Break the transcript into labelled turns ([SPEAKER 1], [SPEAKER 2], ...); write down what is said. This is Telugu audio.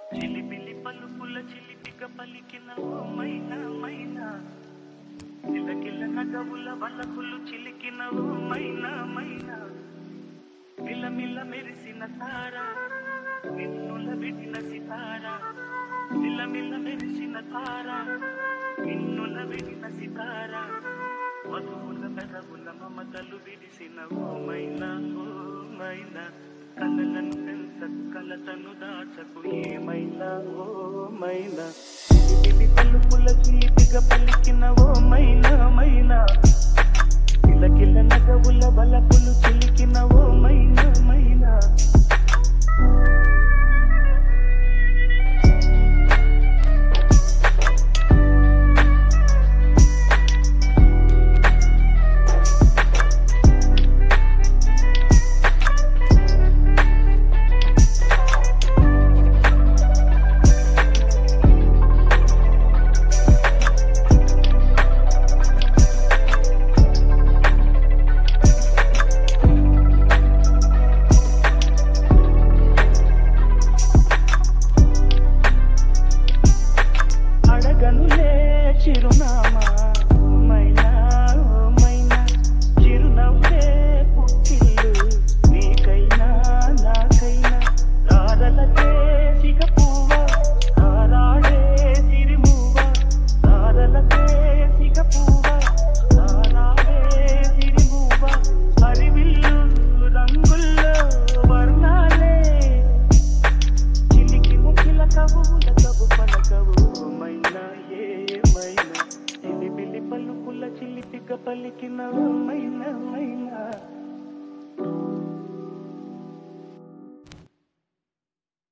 [SPEAKER 1] చిలిపిలి పలుపుల చిలిపిక పలికిన ఓ మైనా మైనా కిలకిల నగవుల వలపులు చిలికిన ఓ మైనా మైనా మిలమిల మెరిసిన తార నిన్నుల విడిన సితార మిలమిల మెరిసిన తార నిన్నుల విడిన సితార మధువుల పెదవుల మమతలు విరిసిన ఓ మైనా ఓ మైనా కలలను పెంచకు కలతను దాచకు ఏమైనా ఓ మైనా చిలిపిలి పలుపుల చిలిపిగా పలికిన ఓ మైనా మైనా కిలకిల నగవుల బలపులు చిలికిన ఓ మైనా మైనా అడగనులే చిరునామా మైనా ఓ మైనా చిరునవ్వే పుట్టిల్లు నీకైనా నాకైనా తారలకే సిగపువ్వ తారాడే సిరిమువ్వ తారలకే సిగపువ్వ తారాడే సిరిమువ్వ హరివిల్లు రంగుల్లో వర్ణాలే చిలికి ముఖిల కవుల కవు పలకవు మైనా ఏమైనా చిలిపిలి పలుకుల చిలిపిక పలికిన ఓ